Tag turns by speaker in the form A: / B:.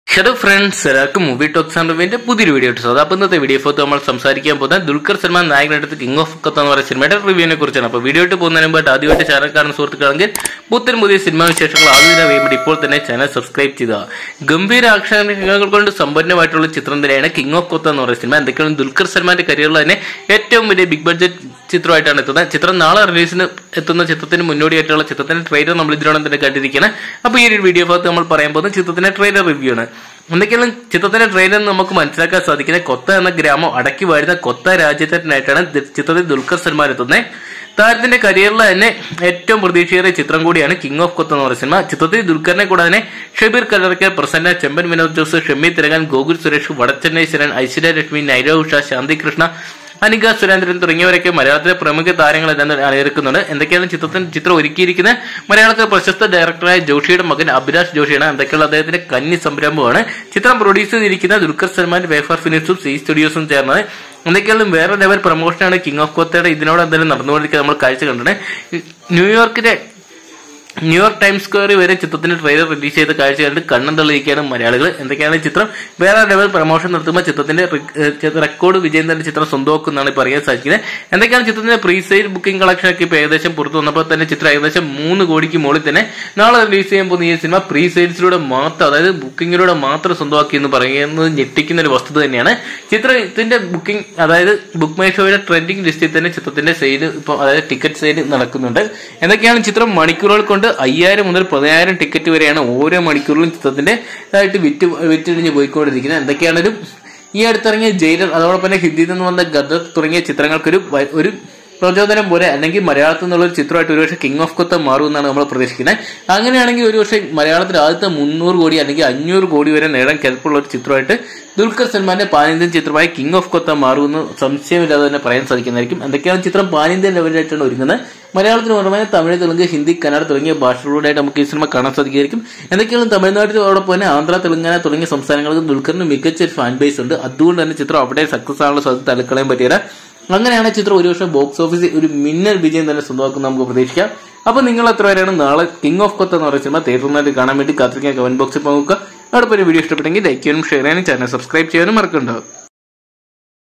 A: hello friends എല്ലാവർക്കും movie talks and റിവ്യൂവിന്റെ പുതിയൊരു വീഡിയോ ഇട്ടു അപ്പോൾ ഇന്നത്തെ വീഡിയോ ഫോത്ത് നമ്മൾ സംസാരിക്കാൻ പോകുന്ന ദുൽഖർ സൽമാൻ നായകനെടുത്ത് കിങ് ഓഫ് കത്ത് എന്ന് പറയുന്ന സിനിമയുടെ റിവ്യൂവിനെ കുറിച്ചാണ് അപ്പോൾ വീഡിയോ ഇട്ട് പോകുന്നതിന് മുമ്പായിട്ട് ആദ്യമായിട്ട് ചാനൽ കാണുന്ന സുഹൃത്തുക്കളെങ്കിൽ പുത്തൻ പുതിയ സിനിമാ വിശേഷങ്ങൾ ആദ്യം വേണ്ടി ഇപ്പോൾ തന്നെ ചാനൽ സബ്സ്ക്രൈബ് ചെയ്യുക ഗംഭീര ആക്ഷരങ്ങൾ കൊണ്ട് സമ്പന്നമായിട്ടുള്ള ചിത്രം തന്നെയാണ് കിങ് ഓഫ് കൊത്ത എന്ന് പറയുന്ന സിനിമ എന്തൊക്കെയാണ് ദുൽഖർ സൽമാന്റെ കരിയറിൽ തന്നെ ഏറ്റവും വലിയ ബിഗ് ബഡ്ജറ്റ് ചിത്രമായിട്ടാണ് എത്തുന്നത് ചിത്രം നാളെ റിലീസിന് എത്തുന്ന ചിത്രത്തിന് മുന്നോടിയായിട്ടുള്ള ചിത്രത്തിന്റെ ട്രെയിലർ നമ്മൾ ഇതിനോടൊപ്പം തന്നെ കണ്ടിരിക്കുന്നത് അപ്പോൾ ഈ ഒരു വീഡിയോ ഭാഗത്ത് നമ്മൾ പറയാൻ പോകുന്ന ചിത്രത്തിന്റെ ട്രെയിലർ റിവ്യൂ ആണ് എന്തൊക്കെയാണ് ചിത്രത്തിന്റെ ട്രെയിലർ നമുക്ക് മനസ്സിലാക്കാൻ സാധിക്കുന്നത് കൊത്ത എന്ന ഗ്രാമം അടക്കി വാഴുന്ന കൊത്ത രാജ്യത്തിനായിട്ടാണ് ചിത്രത്തിൽ ദുൽഖർ സൽമാൻ എത്തുന്നത് താരത്തിന്റെ കരിയറിൽ തന്നെ ഏറ്റവും പ്രതീക്ഷയേറിയ ചിത്രം കൂടിയാണ് കിങ് ഓഫ് കൊത്ത് എന്ന് പറയുന്ന സിനിമ ചിത്രത്തിൽ ദുൽഖറിനെ കൂടാതെ ഷബീർ കലർക്കർ പ്രസന്ന ചെമ്പൻ വിനോദ് ജോസ് ഷെമ്മി തിരകൻ ഗോകുൽ സുരേഷ് വടച്ചെന്നൈ ശരൺ ഐശ്വര്യ ലക്ഷ്മി നൈര ഉഷ ശാന്തി കൃഷ്ണ അനിക സുരേന്ദ്രൻ തുടങ്ങിയവരൊക്കെ മലയാളത്തിലെ പ്രമുഖ താരങ്ങൾ എല്ലാം അണിനിരക്കുന്നുണ്ട് എന്തൊക്കെയാണ് ചിത്രത്തിന് ചിത്രം ഒരുക്കിയിരിക്കുന്നത് മലയാളത്തിലെ പ്രശസ്ത ഡയറക്ടറായ ജോഷിയുടെ മകൻ അഭിലാഷ് ജോഷിയാണ് എന്തൊക്കെയുള്ള അദ്ദേഹത്തിന്റെ കന്നി സംരംഭമാണ് ചിത്രം പ്രൊഡ്യൂസ് ചെയ്തിരിക്കുന്ന ദുൽഖർ സൽമാൻ വേഫർ ഫിനിക്സും സി സ്റ്റുഡിയോസും ചേർന്നത് എന്തൊക്കെയാലും വേറെ ലെവൽ പ്രൊമോഷനാണ് കിങ് ഓഫ് കൊത്തയുടെ ഇതിനോട് എന്തായാലും നടന്നുകൊണ്ടിരിക്കുക നമ്മൾ കാഴ്ച കണ്ടിട്ടുണ്ട് ന്യൂയോർക്കിലെ ന്യൂയോർക്ക് ടൈംസ് സ്ക്വയറിൽ വരെ ചിത്രത്തിന്റെ ട്രെയിലർ റിലീസ് ചെയ്ത കാഴ്ച കണ്ട് കണ്ണും തള്ളിയിരിക്കുകയാണ് മലയാളികൾ എന്തൊക്കെയാണ് ചിത്രം വേറെ ലെവൽ പ്രൊമോഷൻ നടത്തുമ്പോൾ ചിത്രത്തിന്റെ റെക്കോർഡ് വിജയം തന്നെ ചിത്രം സ്വന്തമാക്കുന്നതാണ് ഇപ്പോൾ അറിയാൻ സാധിക്കുന്നത് എന്തൊക്കെയാണ് ചിത്രത്തിന്റെ പ്രീ സെയിൽ ബുക്കിംഗ് കളക്ഷൻ ഒക്കെ ഇപ്പോൾ ഏകദേശം പുറത്തു വന്നപ്പോൾ തന്നെ ചിത്രം ഏകദേശം മൂന്ന് കോടിക്ക് മുകളിൽ തന്നെ നാളെ റിലീസ് ചെയ്യാൻ പോകുന്ന ഈ സിനിമ പ്രീ സെയിൽസിലൂടെ മാത്രം അതായത് ബുക്കിങ്ങിലൂടെ മാത്രം സ്വന്തമാക്കി എന്ന് പറയുന്നത് ഞെട്ടിക്കുന്ന ഒരു വസ്തുത തന്നെയാണ് ചിത്രത്തിന്റെ ബുക്കിംഗ് അതായത് ബുക്ക് മൈ ഷോയുടെ ട്രെൻഡിംഗ് ലിസ്റ്റിൽ തന്നെ ചിത്രത്തിന്റെ സെയിൽ ഇപ്പോൾ അതായത് ടിക്കറ്റ് സെയിൽ നടക്കുന്നുണ്ട് എന്തൊക്കെയാണ് ചിത്രം മണിക്കൂറുകൾ കൊണ്ട് അയ്യായിരം മുതൽ പതിനായിരം ടിക്കറ്റ് വരെയാണ് ഓരോ മണിക്കൂറിലും ചിത്രത്തിന്റെ ഇതായിട്ട് വിറ്റ് വിറ്റിടിഞ്ഞ് പോയിക്കൊണ്ടിരിക്കുന്നത് എന്തൊക്കെയാണെങ്കിലും ഈ അടുത്തിറങ്ങിയ ജയിലർ അതോടൊപ്പം തന്നെ ഹിന്ദിയിൽ നിന്ന് വന്ന ഗദർ തുടങ്ങിയ ചിത്രങ്ങൾക്കൊരു ഒരു പ്രചോദനം പോലെ അല്ലെങ്കിൽ മലയാളത്തിൽ നിന്നുള്ള ഒരു ചിത്രമായിട്ട് ഒരുപക്ഷെ കിങ് ഓഫ് കൊത്ത മാറുമെന്നാണ് നമ്മൾ പ്രതീക്ഷിക്കുന്നത് അങ്ങനെയാണെങ്കിൽ ഒരുപക്ഷെ മലയാളത്തിൽ ആദ്യത്തെ മുന്നൂറ് കോടി അല്ലെങ്കിൽ അഞ്ഞൂറ് കോടി വരെ നേടാൻ കെൽപ്പുള്ള ഒരു ചിത്രമായിട്ട് ദുൽഖർ സൽമാന്റെ പാനിന്ത്യൻ ചിത്രമായ കിങ് ഓഫ് കൊത്ത മാറുമെന്ന് സംശയമില്ലാതെ തന്നെ പറയാൻ സാധിക്കുന്നതായിരിക്കും എന്തൊക്കെയാണ് ചിത്രം പാനിന്ത്യൻ ലെവലിലായിട്ടാണ് ഒരുങ്ങുന്നത് മലയാളത്തിന് പുറമെ തമിഴ് തെലുങ്ക് ഹിന്ദി കന്നഡ തുടങ്ങിയ ഭാഷകളിലൂടെയായിട്ട് നമുക്ക് ഈ സിനിമ കാണാൻ സാധിക്കുമായിരിക്കും എന്തൊക്കെയാണ് തമിഴ്നാട്ടിലോടൊപ്പം തന്നെ ആന്ധ്ര തെലുങ്കാന തുടങ്ങിയ സംസ്ഥാനങ്ങൾക്ക് ദുൽഖറിന് മികച്ച ഒരു ഫാൻ ബേസ് ഉണ്ട് അതുകൊണ്ട് തന്നെ ചിത്രം അവിടെ സക്സസ് ആണുള്ള സാധ്യത തലക്കളയാൻ പറ്റിയത് അങ്ങനെയാണ് ചിത്രം ഒരു വർഷം ബോക്സ് ഓഫീസിൽ ഒരു മിന്നൽ വിജയം തന്നെ സ്വന്തമാക്കും നമുക്ക് പ്രതീക്ഷിക്കാം അപ്പൊ നിങ്ങൾ എത്ര പേരാണ് നാളെ കിങ് ഓഫ് കൊത്ത് എന്ന് പറയുന്ന സിനിമ തിയേറ്ററിനായിട്ട് കാണാൻ വേണ്ടി കാത്തിരിക്കാൻ കമന്റ് ബോക്സിൽ പോകുക അവിടെ ഒരു വീഡിയോ ഇഷ്ടപ്പെട്ടെങ്കിൽ ലൈക്ക് ചെയ്യാനും ഷെയർ ചെയ്യാനും ചാനൽ സബ്സ്ക്രൈബ് ചെയ്യാനും മറക്കണ്ടാവും